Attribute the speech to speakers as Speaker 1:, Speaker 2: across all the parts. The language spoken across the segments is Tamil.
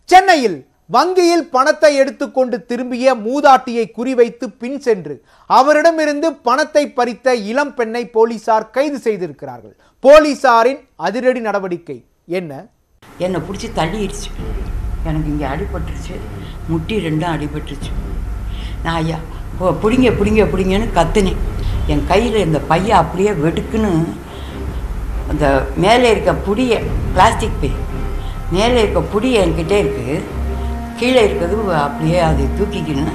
Speaker 1: சென்னையில் வங்கியில் பணத்தை எடுத்துக்கொண்டு திரும்பிய மூதாட்டியை குறிவைத்து பின் சென்று அவரிடமிருந்து பணத்தை பறித்த இளம் பெண்ணை போலீசார் கைது செய்திருக்கிறார்கள் போலீசாரின் அதிரடி நடவடிக்கை என்ன
Speaker 2: என்னை பிடிச்சி தள்ளிடுச்சு எனக்கு இங்கே அடிபட்டுருச்சு முட்டி ரெண்டும் அடிபட்டுருச்சு நான் ஐயா போ பிடிங்க பிடிங்க பிடிங்கன்னு கத்துனேன் என் கையில் இந்த பையன் அப்படியே வெடுக்குன்னு அந்த மேலே இருக்க புடியை பிளாஸ்டிக் பை மேலே இருக்க புடி என்கிட்ட இருக்குது கீழே இருக்கிறது அப்படியே அதை தூக்கிக்கின்னு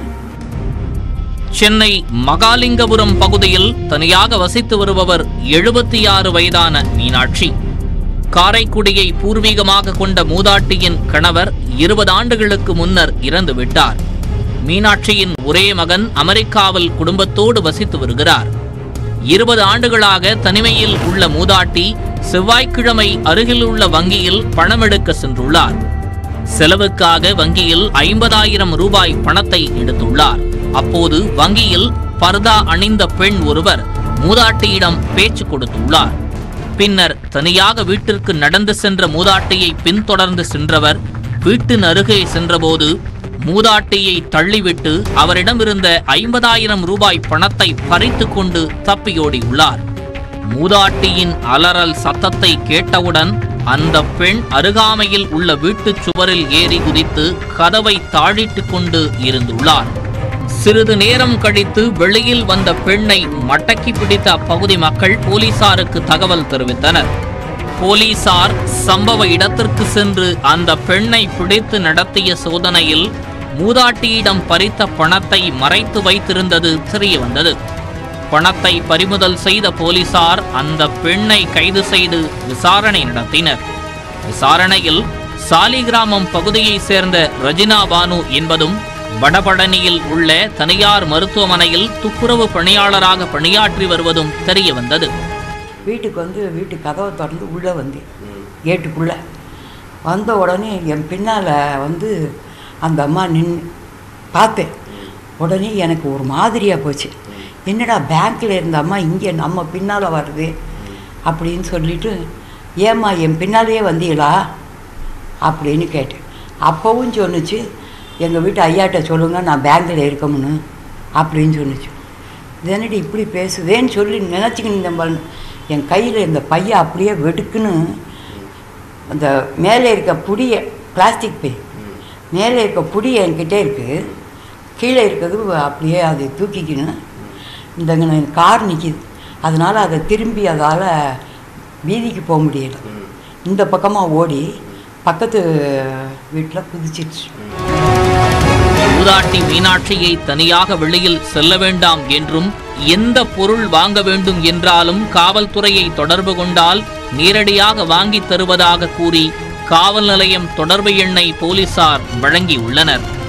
Speaker 3: சென்னை மகாலிங்கபுரம் பகுதியில் தனியாக வசித்து வருபவர் எழுபத்தி ஆறு வயதான மீனாட்சி காரைக்குடியை பூர்வீகமாக கொண்ட மூதாட்டியின் கணவர் இருபது ஆண்டுகளுக்கு முன்னர் இறந்து விட்டார் மீனாட்சியின் ஒரே மகன் அமெரிக்காவில் குடும்பத்தோடு வசித்து வருகிறார் இருபது ஆண்டுகளாக தனிமையில் உள்ள மூதாட்டி செவ்வாய்க்கிழமை அருகில் உள்ள வங்கியில் பணம் எடுக்க சென்றுள்ளார் செலவுக்காக வங்கியில் ஐம்பதாயிரம் ரூபாய் பணத்தை எடுத்துள்ளார் அப்போது வங்கியில் பர்தா அணிந்த பெண் ஒருவர் மூதாட்டியிடம் பேச்சு கொடுத்துள்ளார் பின்னர் தனியாக வீட்டிற்கு நடந்து சென்ற மூதாட்டியை பின்தொடர்ந்து சென்றவர் வீட்டின் அருகே சென்றபோது மூதாட்டியை தள்ளிவிட்டு அவரிடமிருந்த ஐம்பதாயிரம் ரூபாய் பணத்தை பறித்து கொண்டு தப்பியோடியுள்ளார் மூதாட்டியின் அலறல் சத்தத்தை கேட்டவுடன் அந்த பெண் அருகாமையில் உள்ள வீட்டுச் சுவரில் ஏறி குதித்து கதவை தாழிட்டு கொண்டு இருந்துள்ளார் சிறிது நேரம் கழித்து வெளியில் வந்த பெண்ணை மடக்கி பிடித்த அப்பகுதி மக்கள் போலீசாருக்கு தகவல் தெரிவித்தனர் போலீசார் சம்பவ இடத்திற்கு சென்று அந்த பெண்ணை பிடித்து நடத்திய சோதனையில் மூதாட்டியிடம் பறித்த பணத்தை மறைத்து வைத்திருந்தது தெரியவந்தது பணத்தை பறிமுதல் செய்த போலீசார் அந்த பெண்ணை கைது செய்து விசாரணை நடத்தினர் விசாரணையில் சாலிகிராமம் பகுதியைச் சேர்ந்த ரஜினா பானு என்பதும் வடபழனியில் உள்ள தனியார் மருத்துவமனையில் துப்புரவு பணியாளராக பணியாற்றி வருவதும் தெரியவந்தது
Speaker 2: வீட்டுக்கு வந்து வீட்டு கதவை திறந்து உள்ளே வந்தேன் கேட்டுக்குள்ளே வந்த உடனே என் பின்னால் வந்து அந்த அம்மா நின்று பார்த்தேன் உடனே எனக்கு ஒரு மாதிரியாக போச்சு என்னடா பேங்க்கில் இருந்த அம்மா இங்கே நம்ம பின்னால் வருது அப்படின்னு சொல்லிட்டு ஏம்மா என் பின்னாலேயே வந்தீங்களா அப்படின்னு கேட்டேன் அப்போவும் சொன்னுச்சு எங்கள் வீட்டு ஐயாட்ட சொல்லுங்க நான் பேங்க்கில் இருக்கமுன்னு அப்படின்னு சொன்னுச்சு இதனடி இப்படி பேசுதேன்னு சொல்லி நினச்சிக்கின்னு இருந்தேன் பாருங்க. என் கையில் இந்த பையன் அப்படியே வெடுக்குன்னு அந்த மேலே இருக்க புடியை பிளாஸ்டிக் பை மேலே இருக்க புடி என்கிட்ட இருக்குது கீழே இருக்கிறது அப்படியே அதை தூக்கிக்கின்னு இந்த கார் நிற்கிது அதனால் அதை திரும்பி அதால் வீதிக்கு போக முடியல இந்த பக்கமாக ஓடி பக்கத்து வீட்டில் குதிச்சிருச்சு
Speaker 3: மூதாட்டி மீனாட்சியை தனியாக வெளியில் செல்ல வேண்டாம் என்றும் எந்த பொருள் வாங்க வேண்டும் என்றாலும் காவல்துறையை தொடர்பு கொண்டால் நேரடியாக வாங்கித் தருவதாக கூறி காவல் நிலையம் தொடர்பு எண்ணை போலீசார் வழங்கியுள்ளனர்